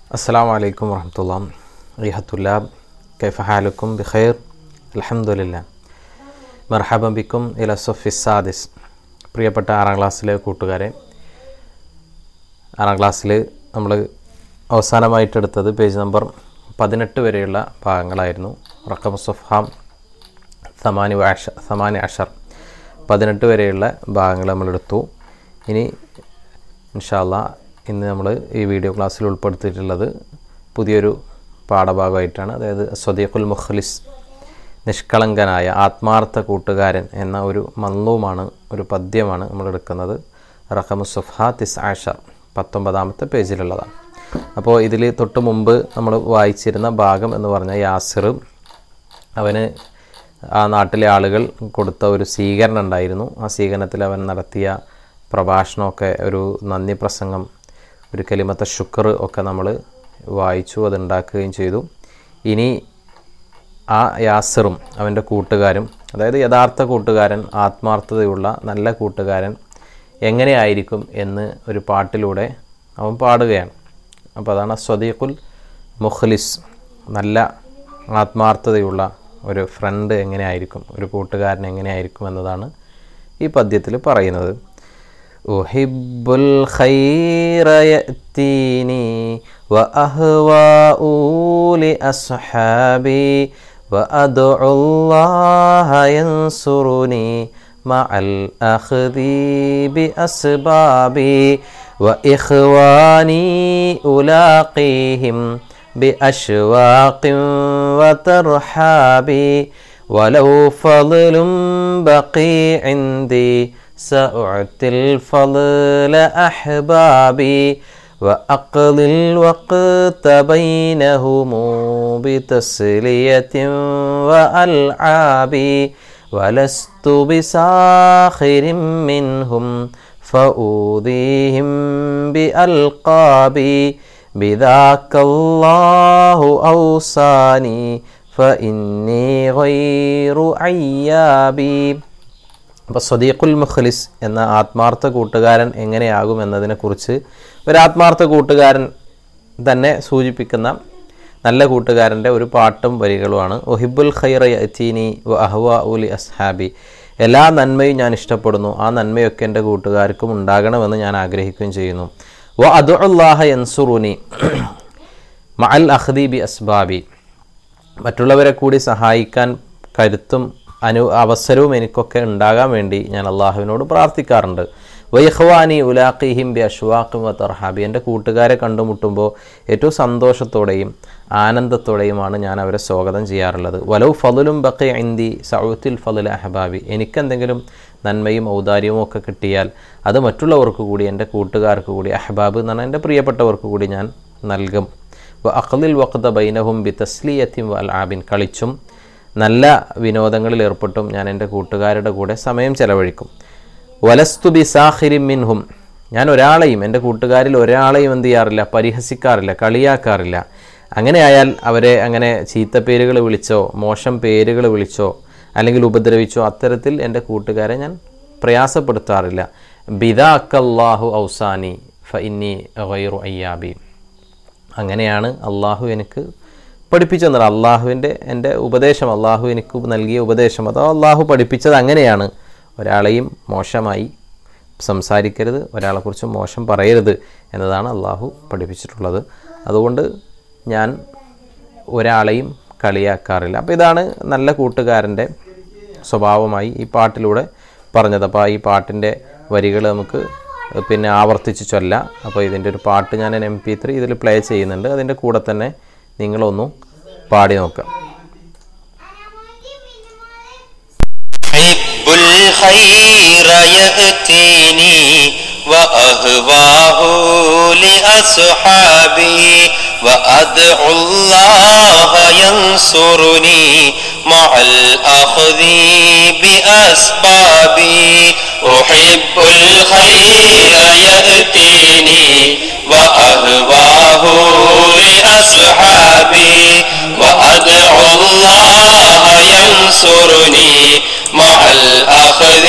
السلام عليكم ورحمة الله أيها الطلاب كيف حالكم بخير الحمد لله مرحبا بكم إلى الصف السادس പ്രിയപ്പെട്ട ആറാം ക്ലാസ്സിലെ കൂട്ടുകാരെ ആറാം ക്ലാസ്സിൽ നമ്മൾ അവസാനമായിട്ടെടുത്തത് പേജ് നമ്പർ പതിനെട്ട് വരെയുള്ള ഭാഗങ്ങളായിരുന്നു റക്കം സുഫാം സമാനി വാഷ സമാനി അഷർ പതിനെട്ട് വരെയുള്ള ഭാഗങ്ങൾ നമ്മളെടുത്തു ഇനി ഇൻഷാല്ല ഇന്ന് നമ്മൾ ഈ വീഡിയോ ക്ലാസ്സിൽ ഉൾപ്പെടുത്തിയിട്ടുള്ളത് പുതിയൊരു പാഠഭാഗമായിട്ടാണ് അതായത് സ്വദീഖുൽ മുഖ്ലിസ് നിഷ്കളങ്കനായ ആത്മാർത്ഥ കൂട്ടുകാരൻ എന്ന ഒരു മന്ദവുമാണ് ഒരു പദ്യമാണ് നമ്മൾ എടുക്കുന്നത് റഹമു സുഫ തിസ് ആഷർ പത്തൊമ്പതാമത്തെ പേജിലുള്ളതാണ് അപ്പോൾ ഇതിൽ തൊട്ട് മുമ്പ് നമ്മൾ വായിച്ചിരുന്ന ഭാഗം എന്ന് പറഞ്ഞാൽ യാസിർ അവന് ആ നാട്ടിലെ ആളുകൾ കൊടുത്ത ഒരു സ്വീകരണം ഉണ്ടായിരുന്നു ആ സ്വീകരണത്തിൽ അവൻ നടത്തിയ പ്രഭാഷണമൊക്കെ ഒരു നന്ദി പ്രസംഗം ഒരു കലിമത്ത ശുക്ർ ഒക്കെ നമ്മൾ വായിച്ചു അതുണ്ടാക്കുകയും ചെയ്തു ഇനി ആ യാസിറും അവൻ്റെ കൂട്ടുകാരും അതായത് യഥാർത്ഥ കൂട്ടുകാരൻ ആത്മാർത്ഥതയുള്ള നല്ല കൂട്ടുകാരൻ എങ്ങനെയായിരിക്കും എന്ന് ഒരു പാട്ടിലൂടെ അവൻ പാടുകയാണ് അപ്പോൾ അതാണ് സ്വദീഖുൽ മുഖ്ലിസ് നല്ല ആത്മാർത്ഥതയുള്ള ഒരു ഫ്രണ്ട് എങ്ങനെയായിരിക്കും ഒരു കൂട്ടുകാരൻ എങ്ങനെയായിരിക്കും എന്നതാണ് ഈ പദ്യത്തിൽ പറയുന്നത് أحب الخير يأتيني وأهواء لأصحابي وأدعو الله ينصرني مع الأخذ بأسبابي وإخواني ألاقيهم بأشواق وترحابي ولو فضل بقي عندي سأعطي الفضل أحبابي وأقضي الوقت بينهم بتسلية وألعاب ولست بساخر منهم فأوذيهم بألقابي بذاك الله أوصاني فإني غير عيابي അപ്പോൾ സ്വദീഖുൽ മുഖ്ലിസ് എന്ന ആത്മാർത്ഥ കൂട്ടുകാരൻ എങ്ങനെയാകും എന്നതിനെക്കുറിച്ച് ഒരു ആത്മാർത്ഥ കൂട്ടുകാരൻ തന്നെ സൂചിപ്പിക്കുന്ന നല്ല കൂട്ടുകാരൻ്റെ ഒരു പാട്ടും വരികളുമാണ് ഒഹിബുൽ ഖൈറ യത്തീനി വ അഹ്വ ഉലി അസ്ഹാബി എല്ലാ നന്മയും ഞാൻ ഇഷ്ടപ്പെടുന്നു ആ നന്മയൊക്കെ എൻ്റെ കൂട്ടുകാർക്കും ഉണ്ടാകണമെന്ന് ഞാൻ ആഗ്രഹിക്കുകയും ചെയ്യുന്നു വ അദു അള്ളാഹ യൻസുറുനി മഅൽ അഹ്ദീബി അസ്ബാബി മറ്റുള്ളവരെ കൂടി സഹായിക്കാൻ കരുത്തും അനു അവസരവും എനിക്കൊക്കെ ഉണ്ടാകാൻ വേണ്ടി ഞാൻ അള്ളാഹുവിനോട് പ്രാർത്ഥിക്കാറുണ്ട് വൈഹ്വാനി ഉലാഖിഹിം ബി അഷ്വാഖും വ തർഹാബി എൻ്റെ കൂട്ടുകാരെ കണ്ടുമുട്ടുമ്പോൾ ഏറ്റവും സന്തോഷത്തോടെയും ആനന്ദത്തോടെയുമാണ് ഞാൻ അവരെ സ്വാഗതം ചെയ്യാറുള്ളത് വലവ് ഫലുലും ബക്കി ഇന്തി സൗത്തിൽ ഫലുൽ അഹബാബി എനിക്കെന്തെങ്കിലും നന്മയും ഔദാര്യവും ഒക്കെ കിട്ടിയാൽ അത് മറ്റുള്ളവർക്ക് കൂടി എൻ്റെ കൂട്ടുകാർക്ക് കൂടി അഹബാബ് എന്ന് പറഞ്ഞാൽ എൻ്റെ പ്രിയപ്പെട്ടവർക്ക് കൂടി ഞാൻ നൽകും വ അഖലിൽ വഖ്ത ബൈനഹും ബി തസ്ലിയത്തിൻ വ അൽ ആബിൻ കളിച്ചും നല്ല വിനോദങ്ങളിൽ ഏർപ്പെട്ടും ഞാൻ എൻ്റെ കൂട്ടുകാരുടെ കൂടെ സമയം ചെലവഴിക്കും വലസ്തു ബി സാഹിരിം മിൻഹും ഞാൻ ഒരാളെയും എൻ്റെ കൂട്ടുകാരിൽ ഒരാളെയും എന്ത് ചെയ്യാറില്ല പരിഹസിക്കാറില്ല കളിയാക്കാറില്ല അങ്ങനെയായാൽ അവരെ അങ്ങനെ ചീത്തപ്പേരുകൾ വിളിച്ചോ മോശം പേരുകൾ വിളിച്ചോ അല്ലെങ്കിൽ ഉപദ്രവിച്ചോ അത്തരത്തിൽ എൻ്റെ കൂട്ടുകാരെ ഞാൻ പ്രയാസപ്പെടുത്താറില്ല ബിദാക്കല്ലാഹു ഔസാനി ഫ ഇന്നി ഗൈറു അയ്യാബി അങ്ങനെയാണ് അള്ളാഹു എനിക്ക് പഠിപ്പിച്ചു തന്നത് അള്ളാഹുവിൻ്റെ എൻ്റെ ഉപദേശം അള്ളാഹു എനിക്ക് നൽകിയ ഉപദേശം അതോ അള്ളാഹു പഠിപ്പിച്ചത് അങ്ങനെയാണ് ഒരാളെയും മോശമായി സംസാരിക്കരുത് ഒരാളെക്കുറിച്ച് മോശം പറയരുത് എന്നതാണ് അള്ളാഹു പഠിപ്പിച്ചിട്ടുള്ളത് അതുകൊണ്ട് ഞാൻ ഒരാളെയും കളിയാക്കാറില്ല അപ്പോൾ ഇതാണ് നല്ല കൂട്ടുകാരൻ്റെ സ്വഭാവമായി ഈ പാട്ടിലൂടെ പറഞ്ഞത് അപ്പോൾ ഈ പാട്ടിൻ്റെ വരികൾ നമുക്ക് പിന്നെ ആവർത്തിച്ച് ചൊല്ലാം അപ്പോൾ ഇതിൻ്റെ ഒരു പാട്ട് ഞാൻ എം പി ത്രീ ഇതിൽ പ്ലേ ചെയ്യുന്നുണ്ട് അതിൻ്റെ കൂടെ തന്നെ നിങ്ങളൊന്നു പാടി നോക്കാം حب الخير يأتيني وأهواه لأصحابي وأدعو الله ينصرني مع الأخذ بأسبابي أحب الخير يأتيني وأهواه لأصحابي وأدعو الله ينصرني مع الأخذ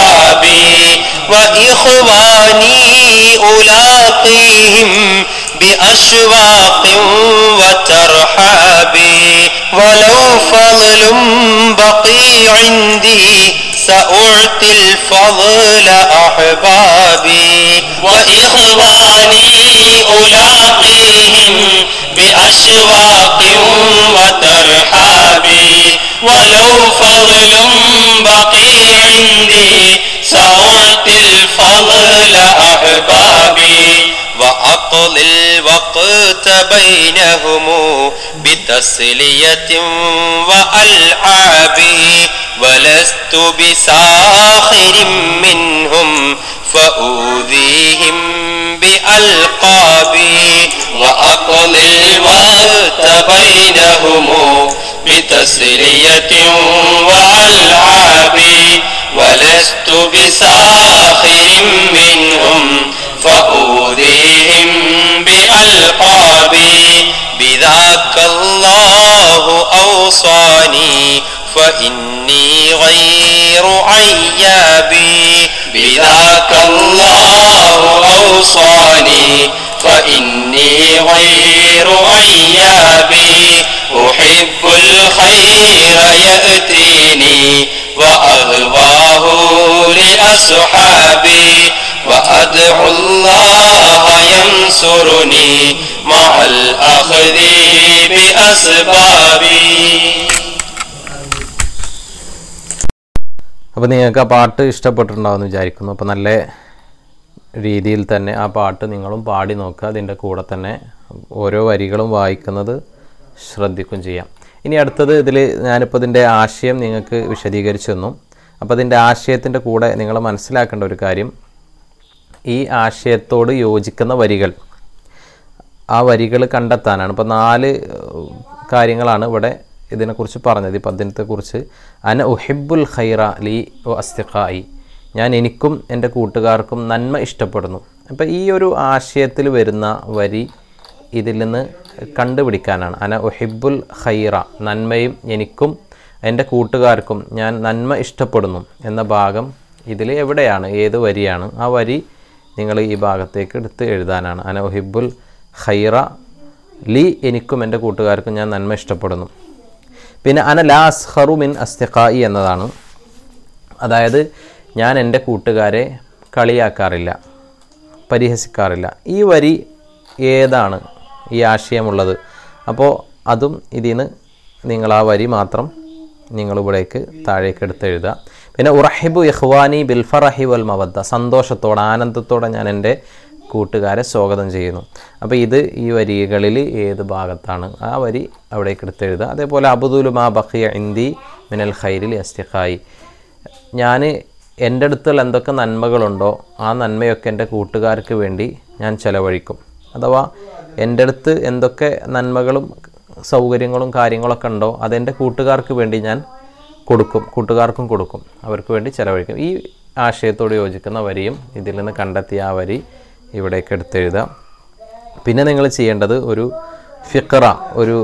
بأسبابي وإخواني ألاقيهم بأشواق وترحاب ولو فضل بقي عندي سأعطي الفضل أحبابي وإخواني ألاقيهم بأشواق وترحاب ولو فضل بقي عندي سأعطي الفضل أحبابي وأقضي الوقت بينهم بتسلية وألعاب ولست بساخر منهم فأوذيهم بألقابي وأقضي الوقت بينهم بتسلية وألعاب ولست بساخر منهم فأوذيهم بألقابي بذاك الله أوصاني فإني غير عيابي بذاك الله أوصاني فإني غير عيابي أحب الخير يأتيني وأهواه لأصحابي وأدعو الله ينصرني مع الأخذ بأسبابي അപ്പോൾ നിങ്ങൾക്ക് ആ പാട്ട് ഇഷ്ടപ്പെട്ടിട്ടുണ്ടാവുമെന്ന് വിചാരിക്കുന്നു അപ്പോൾ നല്ല രീതിയിൽ തന്നെ ആ പാട്ട് നിങ്ങളും പാടി നോക്കുക അതിൻ്റെ കൂടെ തന്നെ ഓരോ വരികളും വായിക്കുന്നത് ശ്രദ്ധിക്കും ചെയ്യാം ഇനി അടുത്തത് ഇതിൽ ഞാനിപ്പോൾ ഇതിൻ്റെ ആശയം നിങ്ങൾക്ക് വിശദീകരിച്ചു തന്നു അപ്പോൾ ഇതിൻ്റെ ആശയത്തിൻ്റെ കൂടെ നിങ്ങൾ മനസ്സിലാക്കേണ്ട ഒരു കാര്യം ഈ ആശയത്തോട് യോജിക്കുന്ന വരികൾ ആ വരികൾ കണ്ടെത്താനാണ് ഇപ്പോൾ നാല് ഏഹ്, കാര്യങ്ങളാണ് ഇവിടെ ഇതിനെക്കുറിച്ച് പറഞ്ഞത് ഈ പദ്യത്തെക്കുറിച്ച് അന ഉഹിബുൽ ഖൈറ ലീ അസ്തിഖായി ഞാൻ എനിക്കും എൻ്റെ കൂട്ടുകാർക്കും നന്മ ഇഷ്ടപ്പെടുന്നു അപ്പോൾ ഈ ഒരു ആശയത്തിൽ വരുന്ന വരി ഇതിൽ നിന്ന് കണ്ടുപിടിക്കാനാണ് അന ഉഹിബുൽ ഖൈറ നന്മയും എനിക്കും എൻ്റെ കൂട്ടുകാർക്കും ഞാൻ നന്മ ഇഷ്ടപ്പെടുന്നു എന്ന ഭാഗം ഇതിൽ എവിടെയാണ് ഏത് വരിയാണ് ആ വരി നിങ്ങൾ ഈ ഭാഗത്തേക്ക് എടുത്ത് എഴുതാനാണ് അന ഉഹിബുൽ ഖൈറ ലി എനിക്കും എൻ്റെ കൂട്ടുകാർക്കും ഞാൻ നന്മ ഇഷ്ടപ്പെടുന്നു പിന്നെ അന ലാസ് ഹറുമിൻ അസ്തിഖായി എന്നതാണ് അതായത് ഞാൻ എൻ്റെ കൂട്ടുകാരെ കളിയാക്കാറില്ല പരിഹസിക്കാറില്ല ഈ വരി ഏതാണ് ഈ ആശയമുള്ളത് അപ്പോൾ അതും ഇതിൽ നിന്ന് നിങ്ങൾ ആ വരി മാത്രം നിങ്ങളിവിടേക്ക് താഴേക്ക് എടുത്തെഴുതുക പിന്നെ ഉറഹിബു ഇഹ്വാനി ബിൽഫറഹി വൽ മവദ്ദ സന്തോഷത്തോടെ ആനന്ദത്തോടെ ഞാൻ എൻ്റെ കൂട്ടുകാരെ സ്വാഗതം ചെയ്യുന്നു അപ്പോൾ ഇത് ഈ വരികളിൽ ഏത് ഭാഗത്താണ് ആ വരി അവിടേക്ക് എടുത്തെഴുതുക അതേപോലെ അബുദുൽ മാ ബഖിയ ഇന്ദി മിനൽ ഖൈരിൽ അസ്തിഖായി ഞാൻ എൻ്റെ അടുത്തുള്ള എന്തൊക്കെ നന്മകളുണ്ടോ ആ നന്മയൊക്കെ എൻ്റെ കൂട്ടുകാർക്ക് വേണ്ടി ഞാൻ ചെലവഴിക്കും അഥവാ എൻ്റെ അടുത്ത് എന്തൊക്കെ നന്മകളും സൗകര്യങ്ങളും കാര്യങ്ങളൊക്കെ ഉണ്ടോ അതെൻ്റെ കൂട്ടുകാർക്ക് വേണ്ടി ഞാൻ കൊടുക്കും കൂട്ടുകാർക്കും കൊടുക്കും അവർക്ക് വേണ്ടി ചെലവഴിക്കും ഈ ആശയത്തോട് യോജിക്കുന്ന വരിയും ഇതിൽ നിന്ന് കണ്ടെത്തിയ ആ വരി ഇവിടേക്ക് എടുത്തെഴുതുക പിന്നെ നിങ്ങൾ ചെയ്യേണ്ടത് ഒരു ഫിക്ര ഒരു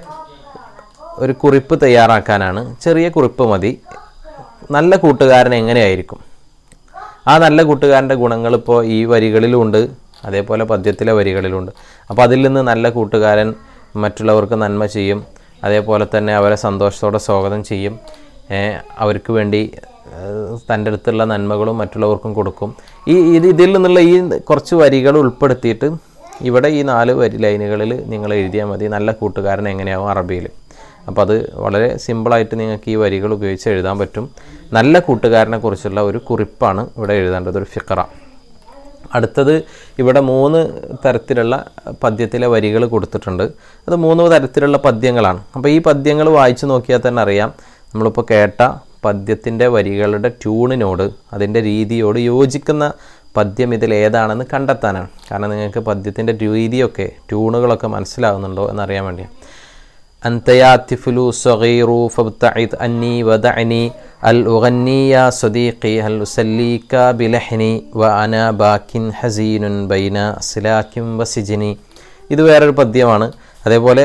ഒരു കുറിപ്പ് തയ്യാറാക്കാനാണ് ചെറിയ കുറിപ്പ് മതി നല്ല കൂട്ടുകാരൻ എങ്ങനെയായിരിക്കും ആ നല്ല കൂട്ടുകാരൻ്റെ ഗുണങ്ങൾ ഇപ്പോൾ ഈ വരികളിലുണ്ട് അതേപോലെ പദ്യത്തിലെ വരികളിലുണ്ട് അപ്പോൾ അതിൽ നിന്ന് നല്ല കൂട്ടുകാരൻ മറ്റുള്ളവർക്ക് നന്മ ചെയ്യും അതേപോലെ തന്നെ അവരെ സന്തോഷത്തോടെ സ്വാഗതം ചെയ്യും ഏ, അവർക്ക് വേണ്ടി ഏഹ്, തൻ്റെ അടുത്തുള്ള നന്മകളും മറ്റുള്ളവർക്കും കൊടുക്കും ഈ ഇത് ഇതിൽ നിന്നുള്ള ഈ കുറച്ച് വരികൾ ഉൾപ്പെടുത്തിയിട്ട് ഇവിടെ ഈ നാല് വരി ലൈനുകളിൽ നിങ്ങൾ എഴുതിയാൽ മതി നല്ല കൂട്ടുകാരൻ എങ്ങനെയാവും അറബിയിൽ അപ്പോൾ അത് വളരെ സിമ്പിളായിട്ട് നിങ്ങൾക്ക് ഈ വരികൾ ഉപയോഗിച്ച് എഴുതാൻ പറ്റും നല്ല കൂട്ടുകാരനെ കുറിച്ചുള്ള ഒരു കുറിപ്പാണ് ഇവിടെ എഴുതേണ്ടത് ഒരു ഫിക്ര അടുത്തത് ഇവിടെ മൂന്ന് തരത്തിലുള്ള പദ്യത്തിലെ വരികൾ കൊടുത്തിട്ടുണ്ട് അത് മൂന്ന് തരത്തിലുള്ള പദ്യങ്ങളാണ് അപ്പോൾ ഈ പദ്യങ്ങൾ വായിച്ചു നോക്കിയാൽ തന്നെ അറിയാം നമ്മളിപ്പോൾ കേട്ട പദ്യത്തിൻ്റെ വരികളുടെ ട്യൂണിനോട് അതിൻ്റെ രീതിയോട് യോജിക്കുന്ന പദ്യം ഇതിൽ ഏതാണെന്ന് കണ്ടെത്താനാണ് കാരണം നിങ്ങൾക്ക് പദ്യത്തിൻ്റെ രീതിയൊക്കെ ട്യൂണുകളൊക്കെ മനസ്സിലാകുന്നുണ്ടോ എന്നറിയാൻ വേണ്ടിയാണ് أنت يا طفل صغير فابتعد عني ودعني هل أغني يا صديقي هل أسليك بلحني وأنا باك حزين بين سلاك وسجني ഇത് വേറൊരു പദ്യമാണ് അതേപോലെ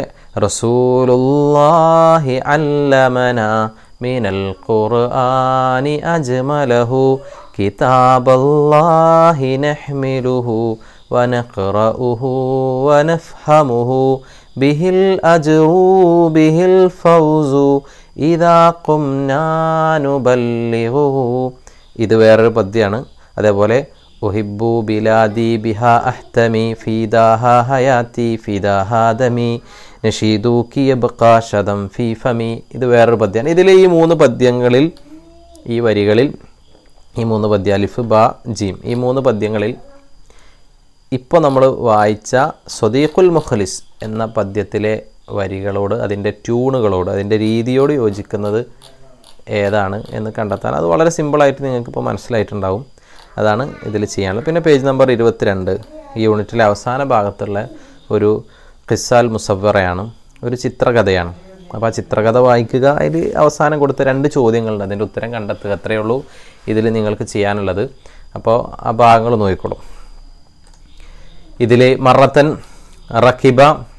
റസൂലുള്ളാഹി അല്ലമന മിനൽ ഖുർആനി അജ്മലഹു കിതാബല്ലാഹി നഹ്മിലുഹു ونقرأه ونفهمه به الأجر به الفوز إذا قمنا نبلغه ഇത് വേറൊരു പദ്യമാണ് അതേപോലെ ഉഹിബു ബിലാദി ബിഹ അഹ്തമി ഫീദാഹ ഹയാത്തി ഫീദാഹ ദമി നഷീദു കിയബ്കാശദം ഫീ ഫമി ഇത് വേറൊരു പദ്യമാണ് ഇതിൽ ഈ മൂന്ന് പദ്യങ്ങളിൽ ഈ വരികളിൽ ഈ മൂന്ന് പദ്യ അലിഫ് ബ ജീം ഈ മൂന്ന് പദ്യങ്ങളിൽ ഇപ്പോൾ നമ്മൾ വായിച്ച സ്വദീഖുൽ മുഖലിസ് എന്ന പദ്യത്തിലെ വരികളോട് അതിൻ്റെ ട്യൂണുകളോട് അതിൻ്റെ രീതിയോട് യോജിക്കുന്നത് ഏതാണ് എന്ന് കണ്ടെത്താൻ അത് വളരെ സിമ്പിളായിട്ട് നിങ്ങൾക്കിപ്പോൾ മനസ്സിലായിട്ടുണ്ടാവും അതാണ് ഇതിൽ ചെയ്യാനുള്ളത് പിന്നെ പേജ് നമ്പർ ഇരുപത്തിരണ്ട് ഈ യൂണിറ്റിലെ അവസാന ഭാഗത്തുള്ള ഒരു ഖിസാൽ മുസവറയാണ് ഒരു ചിത്രകഥയാണ് അപ്പോൾ ആ ചിത്രകഥ വായിക്കുക അതിൽ അവസാനം കൊടുത്ത രണ്ട് ചോദ്യങ്ങളുണ്ട് അതിൻ്റെ ഉത്തരം കണ്ടെത്തുക അത്രയേ ഉള്ളൂ ഇതിൽ നിങ്ങൾക്ക് ചെയ്യാനുള്ളത് അപ്പോൾ ആ ഭാഗങ്ങൾ നോക്കിക്കോളും ഇതിൽ മറത്തൻ റക്കിബ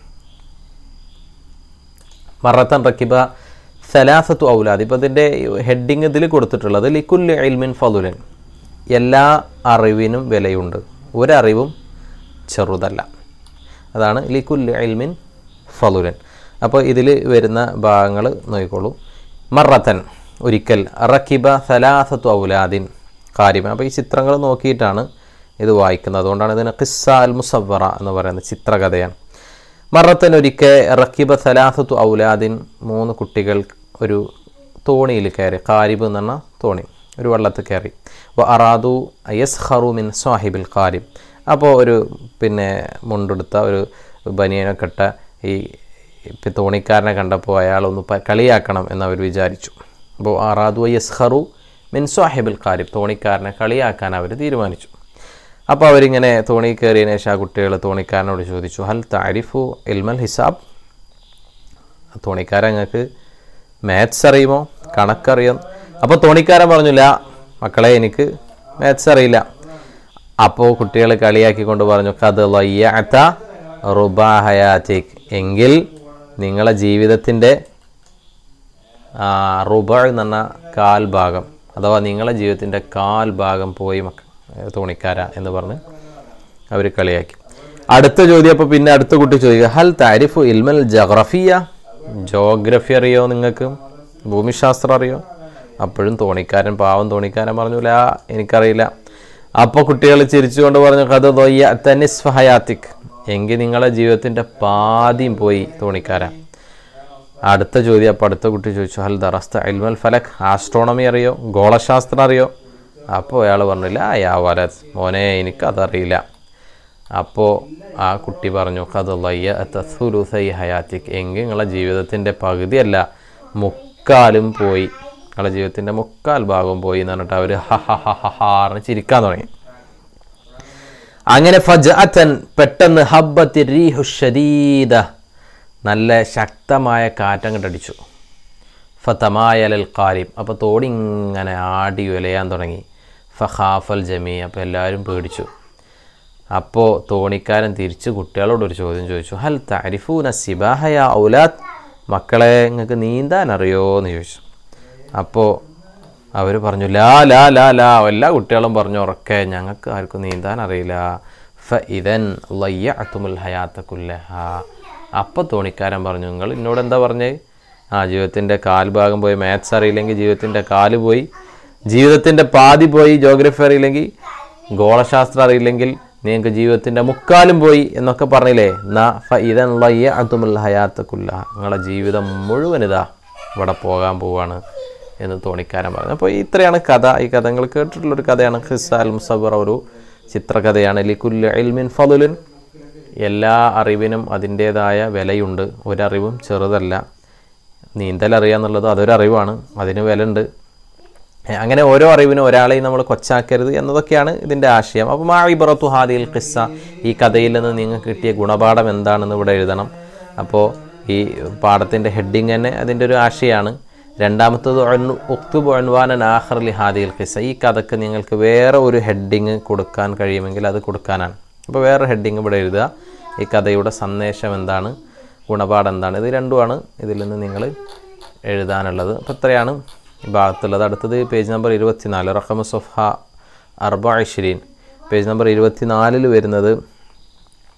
മറത്തൻ റക്കിബ സലാസത്തു ഔലാദ് ഇപ്പോൾ ഇതിൻ്റെ ഹെഡിങ് ഇതിൽ കൊടുത്തിട്ടുള്ളത് ലിക്കുൽ ഇൽമിൻ ഫലുലൻ എല്ലാ അറിവിനും വിലയുണ്ട് ഒരറിവും ചെറുതല്ല അതാണ് ലിക്കുൽ ഇൽമിൻ ഫലുലൻ അപ്പോൾ ഇതിൽ വരുന്ന ഭാഗങ്ങൾ നോക്കിക്കോളൂ മറത്തൻ ഒരിക്കൽ റക്കിബ സലാസത്തു ഔലാദിൻ കാര്യം അപ്പോൾ ഈ ചിത്രങ്ങൾ നോക്കിയിട്ടാണ് ഇത് വായിക്കുന്നത് അതുകൊണ്ടാണ് ഇതിന് ഖിസ്സ അൽ മുസവറ എന്ന് പറയുന്നത് ചിത്രകഥയാണ് മറത്തൻ ഒരിക്കൽ റക്കിബ സലാസത്തു ഔലാദിൻ മൂന്ന് കുട്ടികൾ ഒരു തോണിയിൽ കയറി കാരിബ് എന്ന് പറഞ്ഞ തോണി ഒരു വെള്ളത്തിൽ കയറി വ അറാദു യസ് ഹറു മിൻ സ്വാഹിബിൽ കാരിബ് അപ്പോൾ ഒരു പിന്നെ മുണ്ടെടുത്ത ഒരു ബനിയനൊക്കെ ഇട്ട ഈ ഇപ്പം തോണിക്കാരനെ കണ്ടപ്പോൾ അയാളൊന്ന് പ- കളിയാക്കണം എന്ന് അവർ വിചാരിച്ചു അപ്പോൾ അറാദു യസ് ഹറു മിൻ സ്വാഹിബിൽ കാരിബ് തോണിക്കാരനെ കളിയാക്കാൻ അവർ തീരുമാനിച്ചു അപ്പോൾ അവരിങ്ങനെ തോണി കയറിയതിന് ശേഷം ആ കുട്ടികൾ തോണിക്കാരനോട് ചോദിച്ചു ഹൽ താരിഫു ഇൽമൽ ഹിസാബ് തോണിക്കാരൻ ഞങ്ങൾക്ക് മാത്സ് അറിയുമോ കണക്കറിയാം അപ്പോൾ തോണിക്കാരൻ പറഞ്ഞില്ല മക്കളെ എനിക്ക് മാത്സ് അറിയില്ല അപ്പോൾ കുട്ടികൾ കളിയാക്കിക്കൊണ്ട് പറഞ്ഞു കത് ലയ്യാത്ത റുബാഹയാറ്റിക് എങ്കിൽ നിങ്ങളെ ജീവിതത്തിൻ്റെ റുബ എന്ന് പറഞ്ഞ കാൽ ഭാഗം അഥവാ നിങ്ങളെ ജീവിതത്തിൻ്റെ കാൽ ഭാഗം പോയി മക്ക തോണിക്കാര എന്ന് പറഞ്ഞ് അവർ കളിയാക്കി അടുത്ത ചോദ്യം അപ്പോൾ പിന്നെ അടുത്ത കുട്ടി ചോദിക്കുക ഹൽ താരിഫു ഇൽമൽ ജഗ്രഫിയ ജോഗ്രഫി അറിയോ നിങ്ങൾക്ക് ഭൂമിശാസ്ത്രം അറിയോ അപ്പോഴും തോണിക്കാരൻ പാവം തോണിക്കാരൻ പറഞ്ഞില്ല എനിക്കറിയില്ല അപ്പോൾ കുട്ടികൾ ചിരിച്ചുകൊണ്ട് പറഞ്ഞു കഥ തൊയ്യ തനിസ് ഹയാത്തിക് എങ്കിൽ നിങ്ങളെ ജീവിതത്തിൻ്റെ പാതിയും പോയി തോണിക്കാരൻ അടുത്ത ചോദ്യം അപ്പോൾ അടുത്ത കുട്ടി ചോദിച്ചു ഹൽ ദറസ്ത ഇൽമൽ ഫലക് ആസ്ട്രോണമി അറിയോ ഗോളശാസ്ത്രം അറിയോ അപ്പോൾ അയാൾ പറഞ്ഞില്ല യാ വലത് മോനെ എനിക്കതറിയില്ല അപ്പോൾ ആ കുട്ടി പറഞ്ഞു കഥയ്യ തസുലുസൈ ഹയാത്തിക് എങ്കിൽ നിങ്ങളെ ജീവിതത്തിൻ്റെ പകുതിയല്ല മുക്കാലും പോയി നിങ്ങളെ ജീവിതത്തിൻ്റെ മുക്കാൽ ഭാഗവും പോയി എന്ന് പറഞ്ഞിട്ട് അവർ ഹ ഹ ഹ ഹ ഹാറിന് ചിരിക്കാൻ തുടങ്ങി അങ്ങനെ ഫജഅത്തൻ പെട്ടെന്ന് ഹബ്ബത്തി റീഹു ഷദീദ നല്ല ശക്തമായ കാറ്റങ്ങോട്ടടിച്ചു ഫതമായലൽ കാരിം അപ്പോൾ തോടി ഇങ്ങനെ ആടി ഉലയാൻ തുടങ്ങി ഫഹാഫൽ ജമീ അപ്പോൾ എല്ലാവരും പേടിച്ചു അപ്പോൾ തോണിക്കാരൻ തിരിച്ച് കുട്ടികളോട് ഒരു ചോദ്യം ചോദിച്ചു ഹൽ താരിഫൂന സിബാഹയ ഔലാദ് മക്കളെ നിങ്ങൾക്ക് നീന്താൻ അറിയോ എന്ന് ചോദിച്ചു അപ്പോൾ അവർ പറഞ്ഞു ലാ ലാ ലാ ലാ എല്ലാ കുട്ടികളും പറഞ്ഞു ഉറക്കെ ഞങ്ങൾക്ക് ആർക്കും നീന്താൻ അറിയില്ല ഫ ഇതൻ ലയ്യ അത്തുമുൽ ഹയാത്ത കുല്ലഹ അപ്പോൾ തോണിക്കാരൻ പറഞ്ഞു നിങ്ങൾ എന്നോട് എന്താ പറഞ്ഞേ ആ ജീവിതത്തിൻ്റെ കാൽ ഭാഗം പോയി മാത്സ് അറിയില്ലെങ്കിൽ ജീവിതത്തിൻ്റെ കാല് പോയി ജീവിതത്തിൻ്റെ പാതി പോയി ജോഗ്രഫി അറിയില്ലെങ്കിൽ ഗോളശാസ്ത്രം അറിയില്ലെങ്കിൽ നിങ്ങൾക്ക് ജീവിതത്തിൻ്റെ മുക്കാലും പോയി എന്നൊക്കെ പറഞ്ഞില്ലേ നാ ഫ ഇതൻ ലയ്യ അത്തുമുൽ ഹയാത്ത കുല്ലഹ നിങ്ങളെ ജീവിതം മുഴുവൻ ഇതാ ഇവിടെ പോകാൻ പോവാണ് എന്ന് തോണിക്കാരൻ പറഞ്ഞു അപ്പോൾ ഇത്രയാണ് കഥ ഈ കഥ നിങ്ങൾ കേട്ടിട്ടുള്ളൊരു കഥയാണ് ഖിസ അൽ മുസബർ ഒരു ചിത്രകഥയാണ് ലിക്കുല്ല ഇൽമിൻ ഫലുലിൻ എല്ലാ അറിവിനും അതിൻ്റേതായ വിലയുണ്ട് ഒരറിവും ചെറുതല്ല നീന്തൽ അറിയാന്നുള്ളത് അതൊരു അറിവാണ് അതിന് വിലയുണ്ട് ഏ, അങ്ങനെ ഓരോ അറിവിനും ഒരാളെയും നമ്മൾ കൊച്ചാക്കരുത് എന്നതൊക്കെയാണ് ഇതിൻ്റെ ആശയം അപ്പോൾ മാ ഇബറത്തു ഹാദിൽ ഖിസ്സ ഈ കഥയിൽ നിന്ന് നിങ്ങൾക്ക് കിട്ടിയ ഗുണപാഠം എന്താണെന്ന് ഇവിടെ എഴുതണം അപ്പോൾ ഈ പാഠത്തിൻ്റെ ഹെഡിങ് തന്നെ അതിൻ്റെ ഒരു ആശയമാണ് രണ്ടാമത്തത് ഉക്തുബ് അൻവാനൻ ആഹർലി ഹാദിൽ ഖിസ്സ ഈ കഥക്ക് നിങ്ങൾക്ക് വേറെ ഒരു ഹെഡിങ് കൊടുക്കാൻ കഴിയുമെങ്കിൽ അത് കൊടുക്കാനാണ് അപ്പോൾ വേറെ ഹെഡിങ് ഇവിടെ എഴുതുക ഈ കഥയുടെ സന്ദേശം എന്താണ് ഗുണപാഠം എന്താണ് ഇത് രണ്ടുമാണ് ഇതിൽ നിന്ന് നിങ്ങൾ എഴുതാനുള്ളത് അപ്പോൾ ഇത്രയാണ് ഈ ഭാഗത്തുള്ളത് അടുത്തത് പേജ് നമ്പർ ഇരുപത്തിനാല് റഹമ സൊഫ അർബ ഇഷ്രീൻ പേജ് നമ്പർ ഇരുപത്തിനാലിൽ വരുന്നത്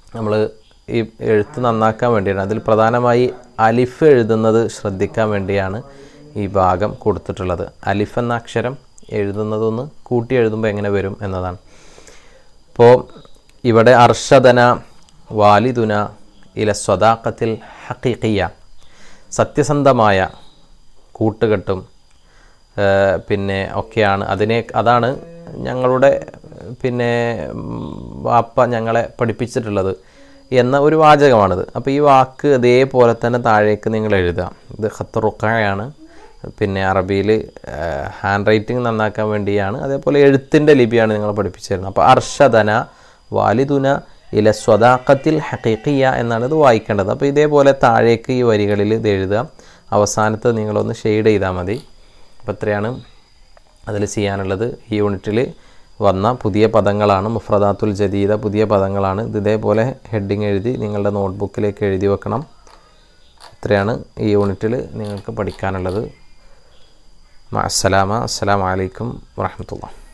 നമ്മൾ ഈ എഴുത്ത് നന്നാക്കാൻ വേണ്ടിയാണ് അതിൽ പ്രധാനമായി അലിഫ് എഴുതുന്നത് ശ്രദ്ധിക്കാൻ വേണ്ടിയാണ് ഈ ഭാഗം കൊടുത്തിട്ടുള്ളത് അലിഫ് എന്ന അക്ഷരം എഴുതുന്നതൊന്ന് കൂട്ടി എഴുതുമ്പോൾ എങ്ങനെ വരും എന്നതാണ് അപ്പോൾ ഇവിടെ അർഷദന വാലിദുന ഇല സ്വദാക്കത്തിൽ ഹക്കീഖിയ സത്യസന്ധമായ കൂട്ടുകെട്ടും ഏഹ് പിന്നെ ഒക്കെയാണ് അതിനെ അതാണ് ഞങ്ങളുടെ പിന്നെ ഉം, വാപ്പ ഞങ്ങളെ പഠിപ്പിച്ചിട്ടുള്ളത് എന്ന ഒരു വാചകമാണിത് അപ്പോൾ ഈ വാക്ക് അതേപോലെ തന്നെ താഴേക്ക് നിങ്ങൾ എഴുതുക ഇത് ഖത്തറുക്കായാണ് പിന്നെ അറബിയിൽ ഹാൻഡ് റൈറ്റിംഗ് നന്നാക്കാൻ വേണ്ടിയാണ് അതേപോലെ എഴുത്തിൻ്റെ ലിപിയാണ് നിങ്ങൾ പഠിപ്പിച്ചു തരുന്നത് അപ്പോൾ അർഷദന വാലിദുന ഇല സ്വദാക്കത്തിൽ ഹക്കീഖിയ എന്നാണ് ഇത് വായിക്കേണ്ടത് അപ്പോൾ ഇതേപോലെ താഴേക്ക് ഈ വരികളിൽ ഇത് എഴുതുക അവസാനത്ത് നിങ്ങളൊന്ന് ഷെയ്ഡ് ചെയ്താൽ മതി അപ്പോൾ ഇത്രയാണ് അതിൽ ചെയ്യാനുള്ളത് ഈ യൂണിറ്റിൽ വന്ന പുതിയ പദങ്ങളാണ് മുഫ്രദാത്തുൽ ജദീദ പുതിയ പദങ്ങളാണ് ഇത് ഇതേപോലെ ഹെഡിങ് എഴുതി നിങ്ങളുടെ നോട്ട്ബുക്കിലേക്ക് എഴുതി വെക്കണം ഇത്രയാണ് ഈ യൂണിറ്റിൽ നിങ്ങൾക്ക് പഠിക്കാനുള്ളത് അസ്സലാമ അസ്സലാമു അലൈക്കും വറഹമത്തുള്ള